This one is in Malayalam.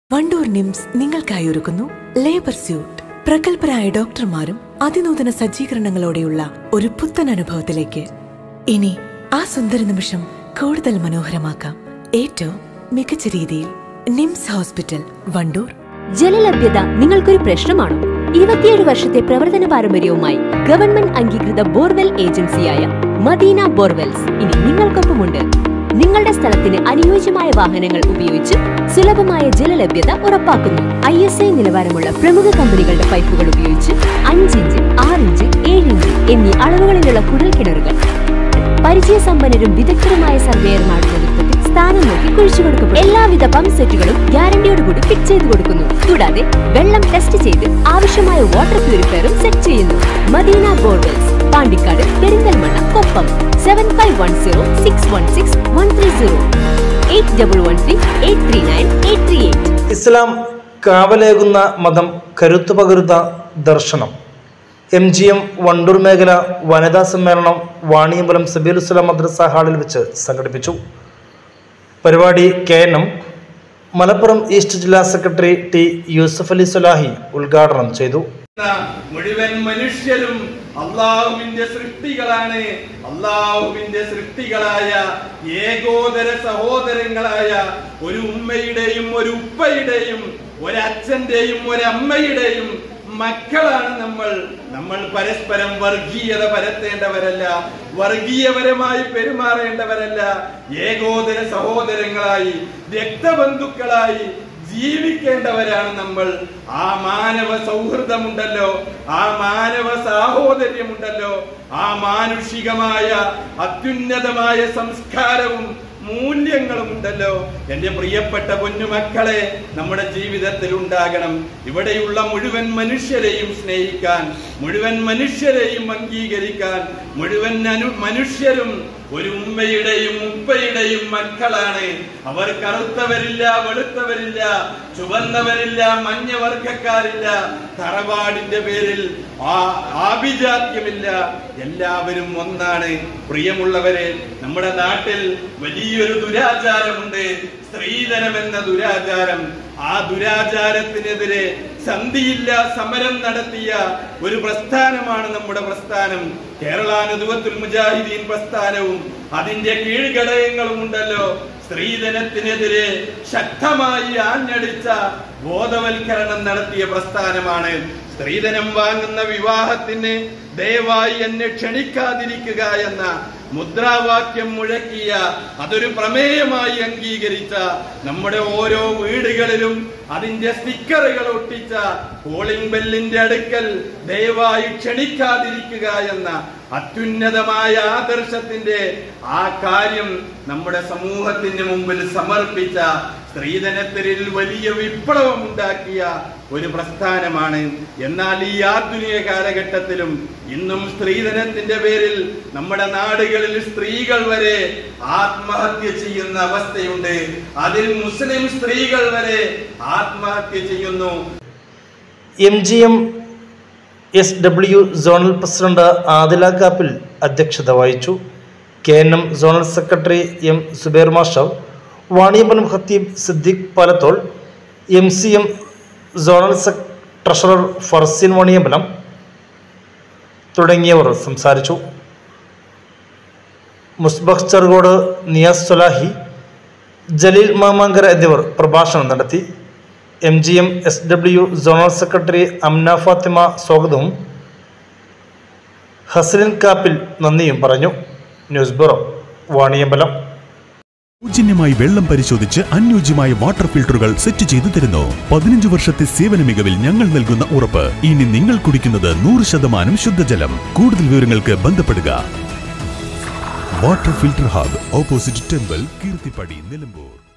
വണ്ടൂർ നിംസ് നിങ്ങൾക്കായി ഒരുക്കുന്നു ലേബർ സ്യൂട്ട് പ്രഗത്ഭരായ ഡോക്ടർമാരും അതിനൂതന സജ്ജീകരണങ്ങളോടെയുള്ള ഒരു പുത്തൻ അനുഭവത്തിലേക്ക് ഇനി ആ സുന്ദര നിമിഷം കൂടുതൽ മനോഹരമാക്കാം ഏറ്റവും മികച്ച രീതിയിൽ നിംസ് ഹോസ്പിറ്റൽ വണ്ടൂർ ജലലഭ്യത നിങ്ങൾക്കൊരു പ്രശ്നമാണോ ഇരുപത്തിയേഴ് വർഷത്തെ പ്രവർത്തന പാരമ്പര്യവുമായി ഗവൺമെന്റ് അംഗീകൃത ബോർവെൽ ഏജൻസിയായ മദീന ബോർവെൽസ് ഇനി നിങ്ങൾക്കൊപ്പമുണ്ട് നിങ്ങളുടെ സ്ഥലത്തിന് അനുയോജ്യമായ വാഹനങ്ങൾ ഉപയോഗിച്ച് സുലഭമായ ജലലഭ്യത ഉറപ്പാക്കുന്നു ഐ എസ് ഐ നിലവാരമുള്ള പ്രമുഖ കമ്പനികളുടെ പൈപ്പുകൾ ഉപയോഗിച്ച് അഞ്ചിഞ്ച് ആറിഞ്ച് ഏഴിഞ്ച് എന്നീ അളവുകളിലുള്ള കുഴൽ കിണറുകൾ പരിചയസമ്പന്നരും വിദഗ്ധരുമായ സർവേയർമാരുടെ നേതൃത്വത്തിൽ സ്ഥാനം നോക്കി കുഴിച്ചു കൊടുക്കും എല്ലാവിധ പമ്പ് സെറ്റുകളും ഗ്യാരണ്ടിയോടുകൂടി ഫിറ്റ് ചെയ്ത് കൊടുക്കുന്നു കൂടാതെ വെള്ളം ടെസ്റ്റ് ചെയ്ത് ആവശ്യമായ വാട്ടർ പ്യൂരിഫയറും സെറ്റ് ചെയ്യുന്നു Madina borewells Pandikkad Perinthalmanna Koppam seven five one zero six one six one three zero eight double one three eight three nine eight three eight ഇസ്ലാം കാവലേകുന്ന മതം കരുത്തു പകരുന്ന ദർശനം എം ജി എം വണ്ടൂർ മേഖല വനിതാ സമ്മേളനം വാണിയമ്പലം സബീലുസ്ലാം മദ്രസ ഹാളിൽ വെച്ച് സംഘടിപ്പിച്ചു പരിപാടി K N M Malappuram east ജില്ലാ സെക്രട്ടറി ടി യൂസഫ് അലി സുലാഹി ഉദ്ഘാടനം ചെയ്തു എന്ന മുഴുവൻ മനുഷ്യരും അള്ളാഹുവിന്റെ സൃഷ്ടികളാണ് അള്ളാഹുവിന്റെ സൃഷ്ടികളായ ഏകോദര സഹോദരങ്ങളായ ഒരു ഉമ്മയുടെയും ഒരു ഉപ്പയുടെയും ഒരച്ഛന്റെയും ഒരമ്മയുടെയും മക്കളാണ് നമ്മൾ നമ്മൾ പരസ്പരം വർഗീയത പരത്തേണ്ടവരല്ല വർഗീയപരമായി പെരുമാറേണ്ടവരല്ല ഏകോദര സഹോദരങ്ങളായി രക്തബന്ധുക്കളായി ജീവിക്കേണ്ടവരാണ് നമ്മൾ ആ മാനവ സൗഹൃദമുണ്ടല്ലോ ആ മാനവ സാഹോദര്യമുണ്ടല്ലോ ആ മാനുഷികമായ അത്യുന്നതമായ സംസ്കാരവും മൂല്യങ്ങളും ഉണ്ടല്ലോ എന്റെ പ്രിയപ്പെട്ട പൊന്നുമക്കളെ നമ്മുടെ ജീവിതത്തിൽ ഉണ്ടാകണം ഇവിടെയുള്ള മുഴുവൻ മനുഷ്യരെയും സ്നേഹിക്കാൻ മുഴുവൻ മനുഷ്യരെയും അംഗീകരിക്കാൻ മുഴുവൻ അനു മനുഷ്യരും ഒരു ഉമ്മയുടെയും ഉപ്പയുടെയും മക്കളാണ് അവർ കറുത്തവരില്ല വെളുത്തവരില്ല ചുവന്നവരില്ല മഞ്ഞവർഗക്കാരില്ല തറവാടിന്റെ പേരിൽ ആ ആഭിജാത്യമില്ല എല്ലാവരും ഒന്നാണ് പ്രിയമുള്ളവരെ നമ്മുടെ നാട്ടിൽ വലിയൊരു ദുരാചാരമുണ്ട് സ്ത്രീധനം എന്ന ദുരാചാരം ആ ദുരാചാരത്തിനെതിരെ സന്ധിയില്ല സമരം നടത്തിയ ഒരു പ്രസ്ഥാനമാണ് നമ്മുടെ പ്രസ്ഥാനം കേരള നദുവത്തുൽ മുജാഹിദീൻ പ്രസ്ഥാനവും അതിന്റെ കീഴ്ഘടകങ്ങളും ഉണ്ടല്ലോ സ്ത്രീധനത്തിനെതിരെ ശക്തമായി ആഞ്ഞടിച്ച ബോധവൽക്കരണം നടത്തിയ പ്രസ്ഥാനമാണ് സ്ത്രീധനം വാങ്ങുന്ന വിവാഹത്തിന് ദയവായി എന്നെ ക്ഷണിക്കാതിരിക്കുക എന്ന മുദ്രാവാക്യം മുഴക്കിയ അതൊരു പ്രമേയമായി അംഗീകരിച്ച നമ്മുടെ ഓരോ വീടുകളിലും അതിന്റെ സ്റ്റിക്കറുകൾ ഒട്ടിച്ച പോളിംഗ് ബെല്ലിന്റെ അടുക്കൽ ദയവായി ക്ഷണിക്കാതിരിക്കുക എന്ന അത്യുന്നതമായ ആദർശത്തിന്റെ ആ കാര്യം നമ്മുടെ സമൂഹത്തിന് മുമ്പിൽ സമർപ്പിച്ച സ്ത്രീധനത്തിൽ വലിയ വിപ്ലവം ഉണ്ടാക്കിയ ഒരു പ്രസ്ഥാനമാണ് എന്നാൽ ഈ ആധുനിക കാലഘട്ടത്തിലും ഇന്നും സ്ത്രീധനത്തിന്റെ പേരിൽ നമ്മുടെ നാടുകളിൽ സ്ത്രീകൾ വരെ ആത്മഹത്യ ചെയ്യുന്ന അവസ്ഥയുണ്ട് അതിൽ മുസ്ലിം സ്ത്രീകൾ വരെ ആത്മഹത്യ ചെയ്യുന്നു M G M S W zonal president Adila Kappil അധ്യക്ഷത വഹിച്ചു K N M zonal secretary M Zubair മാഷവ് Vaniyambalam Khatib Siddique Palathol M C M zonal sec treasurer Farseen Vaniyambalam തുടങ്ങിയവർ സംസാരിച്ചു മുസ്ബഖ് ചെറുകോട് നിയാസ് സൊലാഹി ജലീൽ മാമാങ്കര എന്നിവർ പ്രഭാഷണം നടത്തി M G M S W zonal secretary Amna Fathima സ്വാഗതവും ഹസ്ലിൻ കാപ്പിൽ നന്ദിയും പറഞ്ഞു ന്യൂസ് ബ്യൂറോ വാണിയമ്പലം സൗജന്യമായി വെള്ളം പരിശോധിച്ച് അനുയോജ്യമായ വാട്ടർ ഫിൽട്ടറുകൾ സെറ്റ് ചെയ്തു തരുന്നു പതിനഞ്ച് വർഷത്തെ സേവന മികവിൽ ഞങ്ങൾ നൽകുന്ന ഉറപ്പ് ഇനി നിങ്ങൾ കുടിക്കുന്നത് നൂറ് ശതമാനം ശുദ്ധജലം കൂടുതൽ വിവരങ്ങൾക്ക് ബന്ധപ്പെടുക water filter hub opposite temple Keerthippadi Nilambur